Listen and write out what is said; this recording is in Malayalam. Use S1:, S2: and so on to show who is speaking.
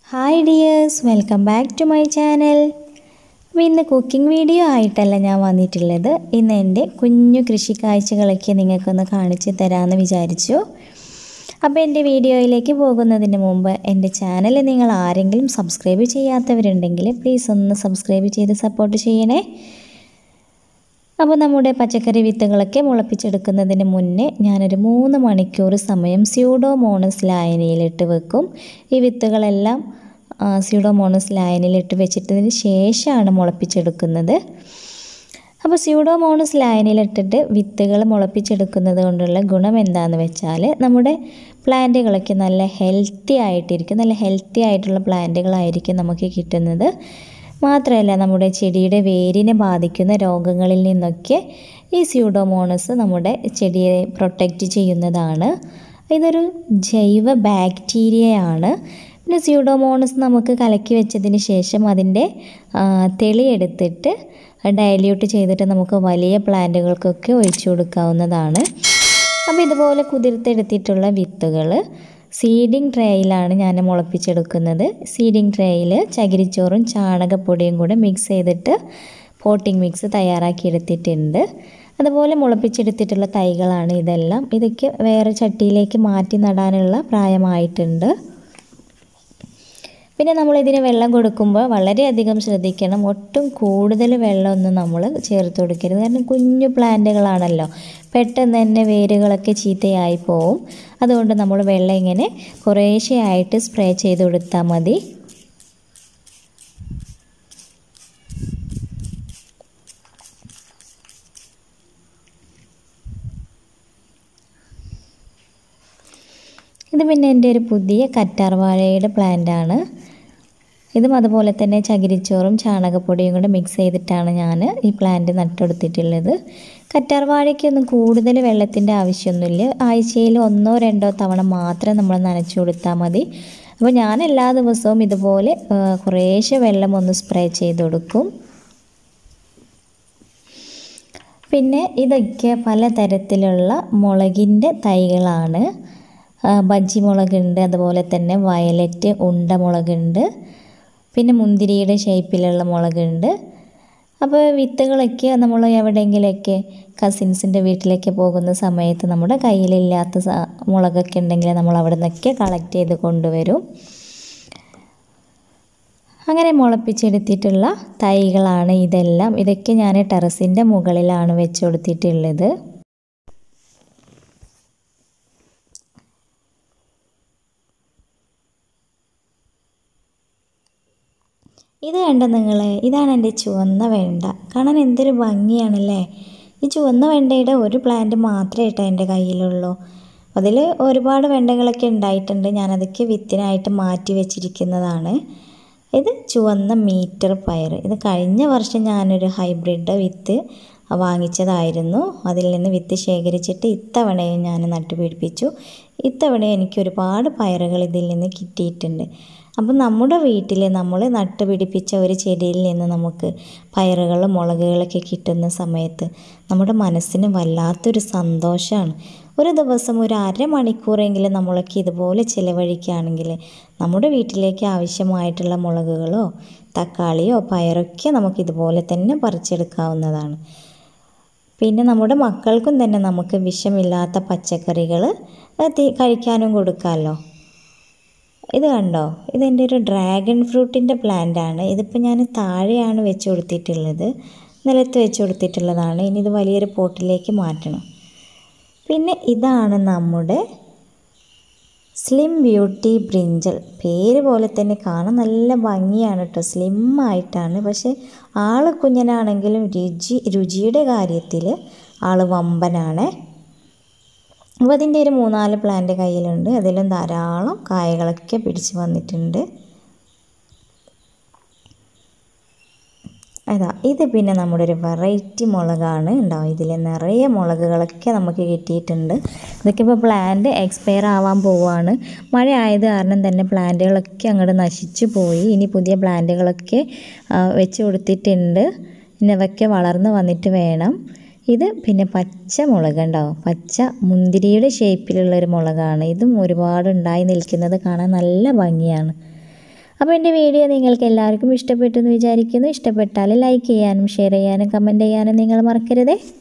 S1: hi dears welcome back to my channel അപ്പോൾ ഇന്ന് കുക്കിംഗ് വീഡിയോ ആയിട്ടല്ല ഞാൻ വന്നിട്ടുള്ളത് ഇന്ന് എൻ്റെ കുഞ്ഞു കൃഷി കാഴ്ചകളൊക്കെ നിങ്ങൾക്കൊന്ന് കാണിച്ച് തരാമെന്ന് വിചാരിച്ചു അപ്പോൾ എൻ്റെ വീഡിയോയിലേക്ക് പോകുന്നതിന് മുമ്പ് എൻ്റെ ചാനൽ നിങ്ങൾ ആരെങ്കിലും സബ്സ്ക്രൈബ് ചെയ്യാത്തവരുണ്ടെങ്കിൽ പ്ലീസ് ഒന്ന് സബ്സ്ക്രൈബ് ചെയ്ത് സപ്പോർട്ട് ചെയ്യണേ അപ്പോൾ നമ്മുടെ പച്ചക്കറി വിത്തുകളൊക്കെ മുളപ്പിച്ചെടുക്കുന്നതിന് മുന്നേ ഞാനൊരു മൂന്ന് മണിക്കൂർ സമയം സ്യൂഡോമോണസ് ലായനിയിലിട്ട് വെക്കും ഈ വിത്തുകളെല്ലാം സ്യൂഡോമോണസ് ലായനിയിലിട്ട് വെച്ചിട്ടതിന് ശേഷമാണ് മുളപ്പിച്ചെടുക്കുന്നത് അപ്പോൾ സ്യൂഡോമോണസ് ലായനിയിലിട്ടിട്ട് വിത്തുകൾ മുളപ്പിച്ചെടുക്കുന്നത് കൊണ്ടുള്ള ഗുണം എന്താണെന്ന് വെച്ചാൽ നമ്മുടെ പ്ലാന്റുകളൊക്കെ നല്ല ഹെൽത്തി ആയിട്ടിരിക്കും നല്ല ഹെൽത്തി ആയിട്ടുള്ള പ്ലാന്റുകളായിരിക്കും നമുക്ക് കിട്ടുന്നത് മാത്രമല്ല നമ്മുടെ ചെടിയുടെ വേരിനെ ബാധിക്കുന്ന രോഗങ്ങളിൽ നിന്നൊക്കെ ഈ സ്യൂഡോമോണസ് നമ്മുടെ ചെടിയെ പ്രൊട്ടക്റ്റ് ചെയ്യുന്നതാണ് ഇതൊരു ജൈവ ബാക്ടീരിയയാണ് പിന്നെ സ്യൂഡോമോണസ് നമുക്ക് കലക്കി വെച്ചതിന് ശേഷം അതിൻ്റെ തെളി എടുത്തിട്ട് ഡയല്യൂട്ട് ചെയ്തിട്ട് നമുക്ക് വലിയ പ്ലാന്റുകൾക്കൊക്കെ ഒഴിച്ചു കൊടുക്കാവുന്നതാണ് അപ്പോൾ ഇതുപോലെ കുതിർത്തെടുത്തിട്ടുള്ള വിത്തുകൾ സീഡിങ് ട്രേയിലാണ് ഞാൻ മുളപ്പിച്ചെടുക്കുന്നത് സീഡിങ് ട്രേയിൽ ചകിരിച്ചോറും ചാണകപ്പൊടിയും കൂടെ മിക്സ് ചെയ്തിട്ട് പോട്ടിംഗ് മിക്സ് തയ്യാറാക്കി എടുത്തിട്ടുണ്ട് അതുപോലെ മുളപ്പിച്ചെടുത്തിട്ടുള്ള തൈകളാണ് ഇതെല്ലാം ഇതൊക്കെ വേറെ ചട്ടിയിലേക്ക് മാറ്റി നടാനുള്ള പ്രായമായിട്ടുണ്ട് പിന്നെ നമ്മൾ ഇതിന് വെള്ളം കൊടുക്കുമ്പോൾ വളരെയധികം ശ്രദ്ധിക്കണം ഒട്ടും കൂടുതൽ വെള്ളമൊന്നും നമ്മൾ ചേർത്ത് കൊടുക്കരുത് കാരണം കുഞ്ഞു പ്ലാന്റുകളാണല്ലോ പെട്ടെന്ന് തന്നെ വേരുകളൊക്കെ ചീത്തയായി പോവും അതുകൊണ്ട് നമ്മൾ വെള്ളം ഇങ്ങനെ കുറേശ്ശെയായിട്ട് സ്പ്രേ ചെയ്ത് കൊടുത്താൽ മതി ഇത് പിന്നെ എൻ്റെ ഒരു പുതിയ കറ്റാർവാഴയുടെ പ്ലാന്റാണ് ഇതും അതുപോലെ തന്നെ ചകിരിച്ചോറും ചാണകപ്പൊടിയും കൂടെ മിക്സ് ചെയ്തിട്ടാണ് ഞാൻ ഈ പ്ലാന്റ് നട്ടെടുത്തിട്ടുള്ളത് കറ്റാർവാഴയ്ക്കൊന്നും കൂടുതൽ വെള്ളത്തിൻ്റെ ആവശ്യമൊന്നുമില്ല ആഴ്ചയിൽ ഒന്നോ രണ്ടോ തവണ മാത്രം നമ്മൾ നനച്ചു കൊടുത്താൽ മതി അപ്പോൾ ഞാൻ എല്ലാ ദിവസവും ഇതുപോലെ കുറേശ്ശെ വെള്ളം ഒന്ന് സ്പ്രേ ചെയ്ത് കൊടുക്കും പിന്നെ ഇതൊക്കെ പലതരത്തിലുള്ള മുളകിൻ്റെ തൈകളാണ് ബജ്ജി മുളകുണ്ട് അതുപോലെ തന്നെ വയലറ്റ് ഉണ്ട മുളകുണ്ട് പിന്നെ മുന്തിരിയുടെ ഷേപ്പിലുള്ള മുളകുണ്ട് അപ്പോൾ വിത്തുകളൊക്കെ നമ്മൾ എവിടെയെങ്കിലുമൊക്കെ കസിൻസിൻ്റെ വീട്ടിലേക്ക് പോകുന്ന സമയത്ത് നമ്മുടെ കയ്യിലില്ലാത്ത മുളകൊക്കെ ഉണ്ടെങ്കിൽ നമ്മൾ അവിടെ നിന്നൊക്കെ കളക്ട് ചെയ്ത് കൊണ്ടുവരും അങ്ങനെ മുളപ്പിച്ചെടുത്തിട്ടുള്ള തൈകളാണ് ഇതെല്ലാം ഇതൊക്കെ ഞാൻ ടെറസിൻ്റെ മുകളിലാണ് വെച്ച് കൊടുത്തിട്ടുള്ളത് ഇത് കണ്ട നിങ്ങൾ ഇതാണ് എൻ്റെ ചുവന്ന വെണ്ട കാണാൻ എന്തൊരു ഭംഗിയാണല്ലേ ഈ ചുവന്ന വെണ്ടയുടെ ഒരു പ്ലാന്റ് മാത്രമേ കേട്ടോ എൻ്റെ കയ്യിലുള്ളൂ അതിൽ ഒരുപാട് വെണ്ടകളൊക്കെ ഉണ്ടായിട്ടുണ്ട് ഞാനതൊക്കെ വിത്തിനായിട്ട് മാറ്റി വെച്ചിരിക്കുന്നതാണ് ഇത് ചുവന്ന മീറ്റർ പയർ ഇത് കഴിഞ്ഞ വർഷം ഞാനൊരു ഹൈബ്രിഡ് വിത്ത് വാങ്ങിച്ചതായിരുന്നു അതിൽ നിന്ന് വിത്ത് ശേഖരിച്ചിട്ട് ഇത്തവണയും ഞാൻ നട്ടുപിടിപ്പിച്ചു ഇത്തവണയും എനിക്ക് ഒരുപാട് പയറുകൾ ഇതിൽ നിന്ന് കിട്ടിയിട്ടുണ്ട് അപ്പം നമ്മുടെ വീട്ടിൽ നമ്മൾ നട്ടുപിടിപ്പിച്ച ഒരു ചെടിയിൽ നിന്ന് നമുക്ക് പയറുകൾ മുളകുകളൊക്കെ കിട്ടുന്ന സമയത്ത് നമ്മുടെ മനസ്സിന് വല്ലാത്തൊരു സന്തോഷമാണ് ഒരു ദിവസം ഒരു അരമണിക്കൂറെങ്കിലും നമ്മളൊക്കെ ഇതുപോലെ ചിലവഴിക്കുകയാണെങ്കിൽ നമ്മുടെ വീട്ടിലേക്ക് ആവശ്യമായിട്ടുള്ള മുളകുകളോ തക്കാളിയോ പയറൊക്കെ നമുക്ക് ഇതുപോലെ തന്നെ പറിച്ചെടുക്കാവുന്നതാണ് പിന്നെ നമ്മുടെ മക്കൾക്കും തന്നെ നമുക്ക് വിഷമില്ലാത്ത പച്ചക്കറികൾ കഴിക്കാനും കൊടുക്കാമല്ലോ ഇത് കണ്ടോ ഇതെൻ്റെ ഒരു ഡ്രാഗൺ ഫ്രൂട്ടിൻ്റെ പ്ലാന്റാണ് ഇതിപ്പോൾ ഞാൻ താഴെയാണ് വെച്ച് കൊടുത്തിട്ടുള്ളത് നിലത്ത് വെച്ച് കൊടുത്തിട്ടുള്ളതാണ് ഇനി ഇത് വലിയൊരു പോട്ടിലേക്ക് മാറ്റണം പിന്നെ ഇതാണ് നമ്മുടെ സ്ലിം ബ്യൂട്ടി ബ്രിഞ്ചൽ പേര് പോലെ തന്നെ കാണാൻ നല്ല ഭംഗിയാണ് കേട്ടോ സ്ലിം ആയിട്ടാണ് പക്ഷേ ആൾ കുഞ്ഞനാണെങ്കിലും രുചി രുചിയുടെ കാര്യത്തിൽ ആൾ വമ്പനാണ് അപ്പോൾ അതിൻ്റെ ഒരു മൂന്നാല് പ്ലാന്റ് കയ്യിലുണ്ട് അതിലും ധാരാളം കായകളൊക്കെ പിടിച്ച് വന്നിട്ടുണ്ട് അതാ ഇത് പിന്നെ നമ്മുടെ ഒരു വെറൈറ്റി മുളകാണ് ഉണ്ടാവും ഇതിൽ നിറയെ മുളകുകളൊക്കെ നമുക്ക് കിട്ടിയിട്ടുണ്ട് ഇതൊക്കെ ഇപ്പോൾ പ്ലാന്റ് എക്സ്പയർ ആവാൻ പോവുകയാണ് മഴ ആയത് കാരണം തന്നെ പ്ലാന്റുകളൊക്കെ അങ്ങോട്ട് നശിച്ചു പോയി ഇനി പുതിയ പ്ലാന്റുകളൊക്കെ വെച്ച് കൊടുത്തിട്ടുണ്ട് ഇനി അതൊക്കെ വളർന്ന് വന്നിട്ട് വേണം ഇത് പിന്നെ പച്ച മുളക് ഉണ്ടാവും പച്ച മുന്തിരിയുടെ ഷേപ്പിലുള്ള ഒരു മുളകാണ് ഇതും ഒരുപാട് ഉണ്ടായി നിൽക്കുന്നത് കാണാൻ നല്ല ഭംഗിയാണ് അപ്പോൾ എൻ്റെ വീഡിയോ നിങ്ങൾക്ക് എല്ലാവർക്കും ഇഷ്ടപ്പെട്ടു എന്ന് വിചാരിക്കുന്നു ഇഷ്ടപ്പെട്ടാൽ ലൈക്ക് ചെയ്യാനും ഷെയർ ചെയ്യാനും കമൻറ്റ് ചെയ്യാനും നിങ്ങൾ മറക്കരുതേ